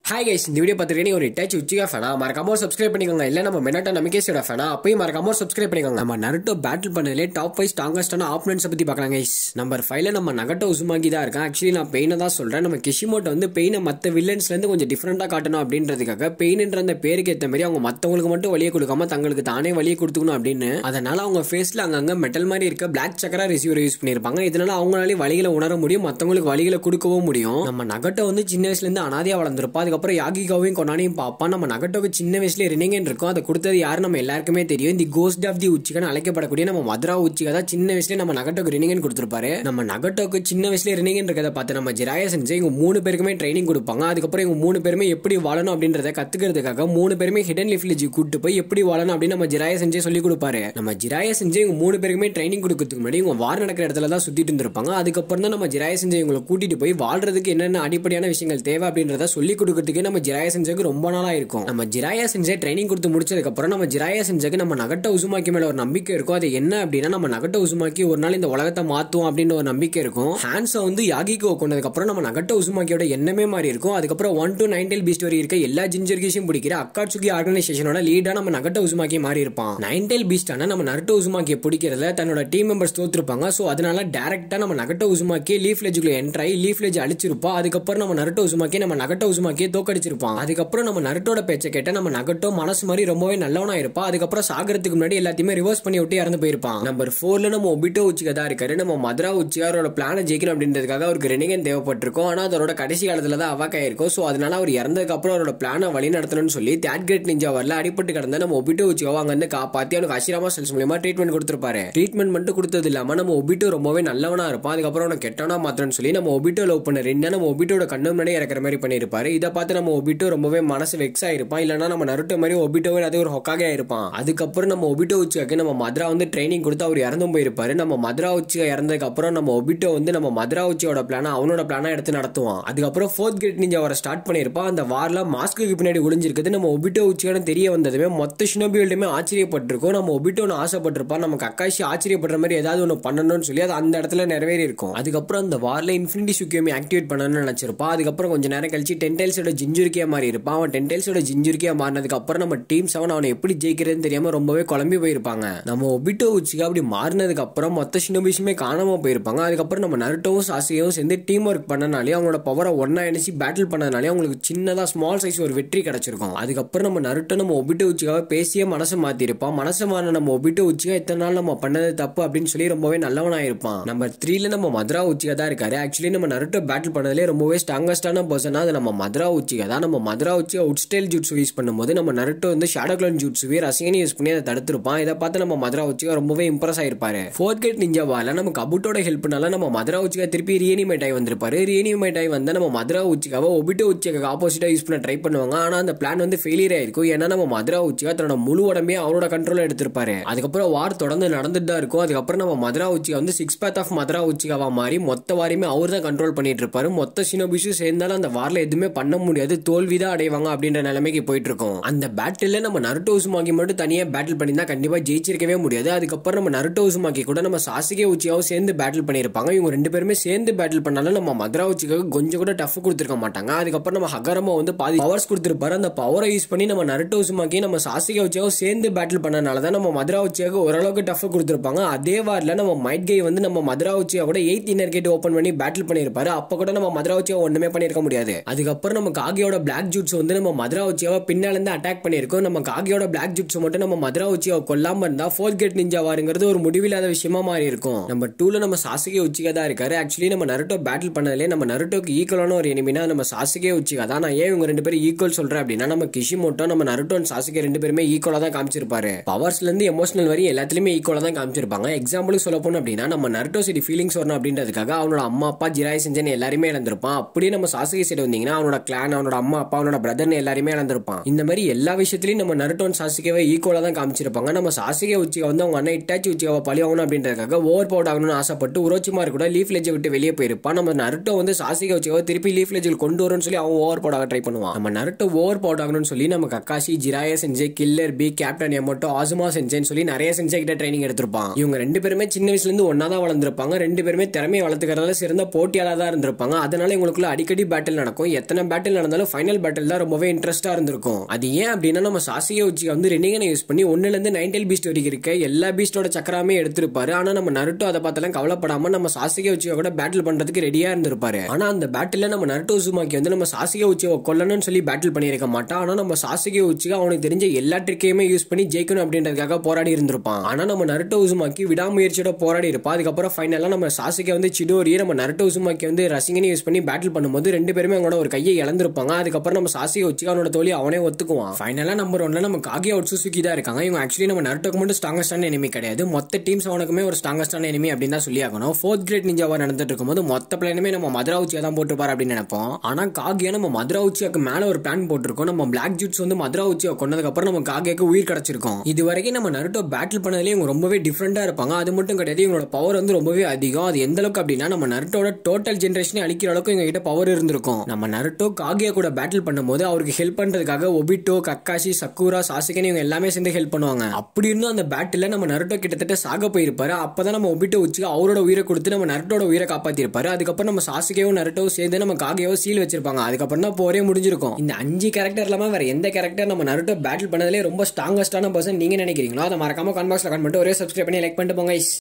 Hi guys இந்த video பார்த்துருக்கீங்க ஒரு டச் உச்சிகா ஃபேனா மறக்காம ஒரு சப்ஸ்கிரைப் பண்ணிக்கோங்க இல்ல நம்ம மெனாட்டா நமிகேஷோட ஃபேனா அப்பயும் மறக்காம ஒரு சப்ஸ்கிரைப் பண்ணிக்கோங்க நம்ம நருட்டோ பேட்டில் பண்ணதுலே டாப் ஃபைவ் ஸ்ட்ராங்கஸ்டான ஆப்பனன்ஸ் பத்தி பார்க்கலாம் கைஸ் நம்பர் ஃபைவ்ல நம்ம நகட்டோ உசுமாக்கி தான் இருக்கேன் ஆக்சுவலி நான் பெயினை தான் சொல்றேன் நம்ம கிஷிமோட்டோ வந்து பெயினை மற்ற வில்லன்ஸ்ல இருந்து கொஞ்சம் டிஃப்ரெண்டா காட்டணும் அப்படின்றதுக்காக பெயின்ன்ற அந்த பேருக்கு ஏற்ற மாதிரி அவங்க மத்தவங்களுக்கு மட்டும் வழியை கொடுக்காம தங்களுக்கு தானே வழியை கொடுத்துக்கணும் அப்படின்னு அதனால அவங்க ஃபேஸ்ல அங்கங்க மெட்டல் மாதிரி இருக்க பிளாக் சக்கரா ரிசீவர் யூஸ் பண்ணிருப்பாங்க இதனால அவங்களாலே வழிகளை உணர முடியும் மத்தவங்களுக்கு வழிகளை கொடுக்கவும் முடியும் நம்ம நகட்டோ வந்து சின்ன வயசுல இருந்து அனாதையா வளர்ந்துருப்பா அதுக்கப்புறம் யாகிகாவையும் கொண்டானையும் பார்ப்பா நம்ம நகட்டோக்கு சின்ன வயசுல ரினிங்கன் இருக்கும் அதை கொடுத்தது யாரு நம்ம எல்லாருக்குமே தெரியும் இந்த கோஸ்ட் ஆஃப் தி உச்சிகன் அழைக்கப்படக்கூடிய நம்ம மதுரா உச்சிகா தான் சின்ன வயசுல நம்ம நகட்டோக்கு ரினிங்கன் கொடுத்துருப்பாரு நம்ம நகட்டோக்கு சின்ன வயசுல ரினிங்கன் இருக்கதை பார்த்து நம்ம ஜிராயா செஞ்சு இவங்க மூணு பேருக்குமே ட்ரைனிங் கொடுப்பாங்க அதுக்கப்புறம் இவங்க மூணு பேருமே எப்படி வாழணும் அப்படின்றத கத்துக்கிறதுக்காக மூணு பேருமே ஹிடன் லிஃப்லேஜ் கூட்டு போய் எப்படி வாழணும் அப்படின்னு நம்ம ஜிராயா செஞ்சே சொல்லி கொடுப்பாரு நம்ம ஜிராயா செஞ்சு இவங்க மூணு பேருக்குமே ட்ரைனிங் கொடுக்கறதுக்கு முன்னாடி இவங்க வார் நடக்கிற இடத்துல தான் சுத்திட்டு இருந்திருப்பாங்க அதுக்கப்புறம் தான் நம்ம ஜிராயா செஞ்சு இவங்களை கூட்டிட்டு போய் வாழ்றதுக்கு என்னென்ன அடிப்படையான விஷயங்கள் தேவை அப்படின்றத சொல்லி கொடுக்கறதுக்கு நம்ம ஜிராயா செஞ்சுக்கு ரொம்ப நாளா இருக்கும் நம்ம ஜிராயா செஞ்சே ட்ரைனிங் கொடுத்து முடிச்சதுக்கு அப்புறம் நம்ம ஜிராயா செஞ்சுக்கு நம்ம நகட்ட உசுமாக்கி மேல ஒரு நம்பிக்கை இருக்கும் அது என்ன அப்படின்னா நம்ம நகட்ட உசுமாக்கி ஒரு நாள் இந்த உலகத்தை மாத்துவோம் அப்படின்னு ஒரு நம்பிக்கை இருக்கும் ஹேண்ட்ஸை வந்து யாகிக்கு கொண்டதுக்கு அப்புறம் நம்ம நகட்ட உசுமாக்கியோட எண்ணமே மாறி இருக்கும் அதுக்கப்புறம் ஒன் டு நைன்டெல் பீஸ்ட் வரை இருக்க எல்லா ஜிஞ்சர்கிஸும் பிடிக்கிற அக்காட்சுகி ஆர்கனைசேஷனோட லீடா நம்ம நகட்ட உசுமாக்கி மாறி இருப்பான் நைன்டெல் பீஸ்டான நம்ம நருட்டோ உசுமாக்கியை பிடிக்கிறதுல தன்னோட டீம் மெம்பர்ஸ் தோத்துருப்பாங்க ஸோ அதனால டேரக்டா நம்ம நகட்ட உசுமாக்கி லீஃப் லெஜுக்குள்ள என்ட்ரு ஆகி லீஃப் லெஜ் அழிச்சிருப்பா அதுக்கப்புறம் நம்ம நருட்டோ உசுமாக்கி நம்ம நகட்ட உசுமாக்கியை தோக்கடிச்சிருப்பான் அதுக்கப்புறம் நம்ம நருட்டோட பேச்சை கேட்ட நம்ம நகட்டோ மனசு மாதிரி ரொம்பவே நல்லவனா இருப்பா அதுக்கப்புறம் சாகரத்துக்கு முன்னாடி எல்லாத்தையுமே ரிவர்ஸ் பண்ணி விட்டு இறந்து போயிருப்பான் நம்பர் ஃபோர்ல நம்ம ஒபிட்டோ உச்சிகா தான் இருக்காரு நம்ம மதுரா உச்சியாரோட பிளானை ஜெயிக்கணும் அப்படின்றதுக்காக அவருக்கு ரெனிகன் தேவைப்பட்டிருக்கும் ஆனா அதோட கடைசி காலத்துல தான் அவாக் ஆயிருக்கும் ஸோ அதனால அவர் இறந்ததுக்கு அப்புறம் அவரோட பிளானை வழி நடத்தணும்னு சொல்லி தேட் கிரேட் நிஞ்சா வரல அடிப்பட்டு கிடந்த நம்ம ஒபிட்டோ உச்சிகாவை அங்க இருந்து காப்பாத்தி அவனுக்கு அஷிராமா செல்ஸ் மூலியமா ட்ரீட்மெண்ட் கொடுத்துருப்பாரு ட்ரீட்மெண்ட் மட்டும் கொடுத்தது இல்லாம நம்ம ஒபிட்டோ ரொம்பவே நல்லவனா இருப்பான் அதுக்கப்புறம் அவனை கெட்டவனா மாத்திரன்னு சொல்லி நம்ம ஒபிட்டோ லவ் பண்ண ரெண்டா நம்ம ஒபிட்டோட கண்ணு முன்னாடி இறக்குற மாதிரி பண்ணிருப்பாரு இதை பார்த்து நம்ம ஒபிட்டோ ரொம்பவே மனசு வெக்ஸ் ஆயிருப்பான் இல்லைன்னா நம்ம நருட்டோ மாதிரி ஒபிட்டோவே அதே ஒரு ஹொக்காக இருப்பான் அதுக்கப்புறம் நம்ம ஒபிட்டோ உச்சிகாக்கு நம்ம மதுரா வந்து ட்ரைனிங் கொடுத்து அவர் இறந்தும் போயிருப்பாரு நம்ம மதுரா உச்சிகா இறந்ததுக்கு அப்புறம் நம்ம ஒபிட்டோ வந்து நம்ம மதுரா உச்சியோட பிளான அவனோட பிளானா எடுத்து நடத்துவான் அதுக்கப்புறம் ஃபோர்த் கிரேட் நீங்க அவரை ஸ்டார்ட் பண்ணிருப்பான் அந்த வார்ல மாஸ்க்கு பின்னாடி ஒளிஞ்சிருக்குது நம்ம ஒபிட்டோ உச்சிகான தெரிய வந்ததுமே மொத்த ஷினோபியோல்டுமே ஆச்சரியப்பட்டிருக்கும் நம்ம ஒபிட்டோன்னு ஆசைப்பட்டிருப்பான் நமக்கு அக்காஷி ஆச்சரியப்படுற மாதிரி ஏதாவது ஒன்று பண்ணணும்னு சொல்லி அது அந்த இடத்துல நிறைவேறி இருக்கும் அதுக்கப்புறம் அந்த வார்ல இன்ஃபினிட்டி சுக்கியோமி ஆக்டிவேட் பண்ணணும்னு நினைச்சிருப்பான் அதுக்கப்புறம் கொஞ்ச நேரம் கழிச்சு டென்டைல்ஸோட ஜிஞ்சுரிக்கியா மாறி இருப்பான் அவன் டென்டைல்ஸோட ஜிஞ்சுரிக்கியா மாறினதுக்கு அப்புறம் நம்ம டீம் செவன் அவனை எப்படி ஜெயிக்கிறதுன்னு தெரியாம ரொம்பவே குழம்பி போயிருப்பாங்க நம்ம ஒபிட்டோ உச்சிக்கு அப்படி மாறினதுக்கு அப்புறம் மொத்த ஷினோபிஷுமே காணாம போயிருப்பாங்க அதுக்கப்புறம் நம்ம நருட்டோவும் சாசியும் சேர்ந்து டீம் ஒர்க் பண்ணனாலே அவங்களோட பவரை ஒன்னா இணைச்சு பேட்டில் பண்ணனாலே அவங்களுக்கு சின்னதா ஸ்மால் சைஸ் ஒரு வெற்றி கிடைச்சிருக்கும் அதுக்கப்புறம் நம்ம நருட்டோ நம்ம ஒபிட்டோ உச்சிக்காக பேசிய மனசை மாத்திருப்பான் மனசை மாறின நம்ம ஒபிட்டோ உச்சிகா இத்தனை நாள் நம்ம பண்ணது தப்பு அப்படின்னு சொல்லி ரொம்பவே நல்லவனா இருப்பான் நம்பர் த்ரீல நம்ம மதுரா உச்சிகா தான் இருக்காரு ஆக்சுவலி நம்ம நருட்டோ பேட்டில் பண்ணதுலேயே ரொம்பவே ஸ்ட்ராங்கஸ்டான பர்சனா அது நம்ம மதுரா உச்சிகா தான் நம்ம Madara Uchiha wood style jutsu use பண்ணும்போது நம்ம நருட்டோ வந்து ஷேடோ கிளன் ஜூட்ஸுவே ரசிகனை யூஸ் பண்ணி அதை தடுத்திருப்பான் இதை பார்த்து நம்ம மதுரா உச்சிகா ரொம்பவே இம்ப்ரெஸ் ஆயிருப்பாரு ஃபோர்த் கேட் நிஞ்சாவால நம்ம கபுட்டோட ஹெல்ப்னால நம்ம மதுரா உச்சிகா திருப்பி ரீனிமேட் ஆகி வந்திருப்பாரு ரீனிமேட் ஆகி வந்தா நம்ம மதுரா உச்சிகாவை ஒபிட்டோ உச்சிகாக்கு ஆப்போசிட்டா யூஸ் பண்ண ட்ரை பண்ணுவாங்க ஆனா அந்த பிளான் வந்து ஃபெயிலியர் ஆயிருக்கும் ஏன்னா நம்ம மதுரா உச்சிகா தன்னோட முழு உடம்பே அவரோட கண்ட்ரோல் எடுத்திருப்பாரு அதுக்கப்புறம் வார் தொடர்ந்து நடந்துட்டு தான் இருக்கும் அதுக்கப்புறம் நம்ம மதுரா உச்சிகா வந்து சிக்ஸ் பேத் ஆஃப் மதுரா உச்சிகாவா மாறி மொத்த வாரியுமே அவர் தான் கண்ட்ரோல் பண்ணிட்டு இருப்பாரு மொத்த சினோபிஷும் சேர்ந்தாலும் அந்த வார்ல எதுவுமே பண்ண முடியாது தோல்வி தான் அடைவாங்க அப்படின்ற நிலைமைக்கு போயிட்டு இருக்கோம் அந்த பேட்டில் நம்ம நருட்டோ உசுமாக்கி மட்டும் தனியா பேட்டில் பண்ணியிருந்தா கண்டிப்பா ஜெயிச்சிருக்கவே முடியாது அதுக்கப்புறம் நம்ம நருட்டோ உசுமாக்கி கூட நம்ம சாசிகே உச்சியாவும் சேர்ந்து பேட்டில் பண்ணியிருப்பாங்க இவங்க ரெண்டு பேருமே சேர்ந்து பேட்டில் பண்ணாலும் நம்ம மதுரா உச்சிக்காக கொஞ்சம் கூட டஃப் கொடுத்துருக்க மாட்டாங்க அதுக்கப்புறம் நம்ம ஹகரமா வந்து பாதி பவர்ஸ் கொடுத்துருப்பாரு அந்த பவரை யூஸ் பண்ணி நம்ம நருட்டோ உசுமாக்கி நம்ம சாசிகே உச்சியாவும் சேர்ந்து பேட்டில் பண்ணனால தான் நம்ம மதுரா உச்சியாக ஓரளவுக்கு டஃப் கொடுத்துருப்பாங்க அதே வாரில் நம்ம மைட் கை வந்து நம்ம மதுரா உச்சியாவோட எயித் இன்னர் கேட் ஓப்பன் பண்ணி பேட்டில் பண்ணியிருப்பாரு அப்ப கூட நம்ம மதுரா உச்சியா ஒண்ணுமே பண்ணிருக்க முடியாது அதுக்கப்புறம் நம்ம காகியோட பிளாக் ஜூட்ஸ் வந்து நம்ம மதுரா உச்சியாவை பின்னால இருந்து அட்டாக் பண்ணிருக்கோம் நம்ம காகியோட பிளாக் ஜூட்ஸ் மட்டும் நம்ம மதுரா உச்சியாவை கொல்லாம இருந்தா ஃபோர்த் கேட் நிஞ்சா வாருங்கிறது ஒரு முடிவில்லாத விஷயமா மாறி இருக்கும் நம்ம டூல நம்ம சாசுகே உச்சிகா தான் இருக்காரு ஆக்சுவலி நம்ம நருட்டோ பேட்டில் பண்ணதுலேயே நம்ம நருட்டோக்கு ஈக்குவலான ஒரு எனிமினா நம்ம சாசுகே உச்சிகா தான் நான் ஏன் இவங்க ரெண்டு பேரும் ஈக்குவல் சொல்றேன் அப்படின்னா நம்ம கிஷிமோட்டோ நம்ம நருட்டோ சாசுகே ரெண்டு பேருமே ஈக்குவலா தான் காமிச்சிருப்பாரு பவர்ஸ்ல இருந்து எமோஷனல் வரையும் எல்லாத்துலயுமே ஈக்குவலா தான் காமிச்சிருப்பாங்க எக்ஸாம்பிளுக்கு சொல்ல போனோம் அப்படின்னா நம்ம நருட்டோ சைடு ஃபீலிங்ஸ் வரணும் அப்படின்றதுக்காக அவனோட அம்மா அப்பா ஜிராய் செஞ்சன் எல்லாருமே இழந்திருப்பான் அப்படியே நம்ம சாசுகே சைடு வந்தீங்கன்னா அவனோட கிளான் அவனோட அம்மா அப்பா அவனோட பிரதர்னு எல்லாருமே இழந்திருப்பான் இந்த மாதிரி எல்லா விஷயத்திலயும் நம்ம நருட்டோன் சாசுகேவை ஈக்குவலா தான் காமிச்சிருப்பாங்க நம்ம சாசுகே உச்சிகா வந்து அவங்க அண்ணன் இட்டாச்சி உச்சிகாவை பழி ஆகணும் அப்படின்றதுக்காக ஓவர் பவுட் ஆகணும்னு ஆசைப்பட்டு உரோச்சிமார் கூட லீஃப் லெஜை விட்டு வெளியே போயிருப்பான் நம்ம நருட்டோ வந்து சாசுகே உச்சிகாவை திருப்பி லீஃப் லெஜில் கொண்டு வரும்னு சொல்லி அவன் ஓவர் பவுட் ஆக ட்ரை பண்ணுவான் நம்ம நருட்டோ ஓவர் பவுட் ஆகணும்னு சொல்லி நம்ம Kakashi Jiraiya sensei killer B captain Yamato Asuma செஞ்சேன்னு சொல்லி நிறைய செஞ்சே கிட்ட ட்ரைனிங் எடுத்திருப்பான் இவங்க ரெண்டு பேருமே சின்ன வயசுல இருந்து ஒன்னா தான் வளர்ந்துருப்பாங்க ரெண்டு பேருமே திறமையை வளர்த்துக்கிறதால சிறந்த போட்டியாளர் தான் இருந்திருப்பாங்க அதனால இவங்களுக்குள்ள அடிக்கடி பேட்டில் நடக்கும் எத்தனை பேட்டில் நடந்தாலும் ஃபைனல் பேட்டில் தான் ரொம்பவே இன்ட்ரெஸ்டா இருந்திருக்கும் அது ஏன் அப்படின்னா நம்ம சாசிகே உச்சிகா வந்து ரெண்டிகனை யூஸ் பண்ணி ஒன்னுல இருந்து நைன்டெல் பீஸ்ட் வரைக்கும் இருக்க எல்லா பீஸ்டோட சக்கராமே எடுத்திருப்பாரு ஆனா நம்ம நருட்டோ அதை பார்த்தெல்லாம் கவலைப்படாம நம்ம சாசிகே உச்சிகா கூட பேட்டில் பண்றதுக்கு ரெடியா இருந்திருப்பாரு ஆனா அந்த பேட்டில் நம்ம நருட்டோ உசுமாக்கி வந்து நம்ம சாசிகே உச்சிகா கொல்லணும்னு சொல்லி பேட்டில் பண்ணியிருக்க மாட்டான் ஆனா நம்ம சாசிகே உச்சிகா அவனுக்கு தெரிஞ்ச எல்லா ட்ரிக்கையுமே யூஸ் பண்ணி ஜெயிக்கணும் அப்படின்றதுக்காக போராடி இருந்திருப்பான் ஆனா நம்ம நருட்டோ உசுமாக்கி விடாமுயற்சியோட போராடி இருப்பான் அதுக்கப்புறம் ஃபைனலா நம்ம சாசிகே வந்து சிடோரியை நம்ம நருட்டோ உசுமாக்கி வந்து ரசிங்கனை யூஸ் பண்ணி பேட்டில் பண்ணும்போது ரெண்டு பேருமே அவங்களோட ஒரு கையை இழந்திருப்பாங்க அதுக்கப்புறம் நம்ம சாசிகே உச்சிகா அவனோட தோழி அவனே ஒத்துக்குவான் ஃபைனலா நம்பர் ஒன்ல நம்ம காகியா ஒட்சுசுக்கி தான் இருக்காங்க இவங்க ஆக்சுவலி நம்ம நருட்டோக்கு மட்டும் ஸ்ட்ராங்கஸ்டான எனிமி கிடையாது மொத்த டீம்ஸ் அவனுக்குமே ஒரு ஸ்ட்ராங்கஸ்டான எனிமி அப்படின்னு தான் சொல்லி ஆகணும் ஃபோர்த் கிரேட் நிஞ்சாவா நடந்துட்டு இருக்கும்போது மொத்த பிளானுமே நம்ம மதுரா உச்சியா தான் போட்டுப்பாரு அப்படின்னு நினைப்போம் ஆனா காகியா நம்ம மதுரா உச்சியாக்கு மேல ஒரு பிளான் போட்டிருக்கோம் நம்ம பிளாக் ஜூட்ஸ் வந்து மதுரா உச்சியா கொண்டதுக்கு அப்புறம் நம்ம காகியாக்கு உயிர் கிடைச்சிருக்கும் இது வரைக்கும் நம்ம நருட்டோ பேட்டில் பண்ணதுலேயே இவங்க ரொம்பவே டிஃப்ரெண்டா இருப்பாங்க அது மட்டும் கிடையாது இவங்களோட பவர் வந்து ரொம்பவே அதிகம் அது எந்த அளவுக்கு அப்படின்னா நம்ம நருட்டோட டோட்டல் ஜென்ரேஷனே அழிக்கிற அளவுக்கு எங்க கிட்ட பவர் இருந்திருக்கும் நம்ம நருட்டோ காகியா கூட பேட்டில் பண்ணும்போது அவருக்கு ஹெல்ப் பண்றதுக்காக ஒபிட்டோ கக்காஷி சக்கூரா சாசிகன் இவங்க எல்லாமே சேர்ந்து ஹெல்ப் பண்ணுவாங்க அப்படி இருந்தும் அந்த பேட்டில் நம்ம நருட்டோ கிட்டத்தட்ட சாக போயிருப்பாரு அப்பதான் நம்ம ஒபிட்டோ வச்சு அவரோட உயிரை கொடுத்து நம்ம நருட்டோட உயிரை காப்பாத்திருப்பாரு அதுக்கப்புறம் நம்ம சாசிகையும் நருட்டோவும் சேர்ந்து நம்ம காகியாவோ சீல் வச்சிருப்பாங்க அதுக்கப்புறம் தான் போரே முடிஞ்சிருக்கும் இந்த அஞ்சு கேரக்டர் இல்லாம வேற எந்த கேரக்டர் நம்ம நருட்டோ பேட்டில் பண்ணதுலேயே ரொம்ப ஸ்ட்ராங்கஸ்டான பர்சன் நீங்க நினைக்கிறீங்களோ அதை மறக்காம கான்பாக்ஸ்ல கமெண்ட் பண்ணிட்டு ஒரே சப்ஸ்கிரைப் பண்ணி லைக் பண்ணிட்டு போங்க guys.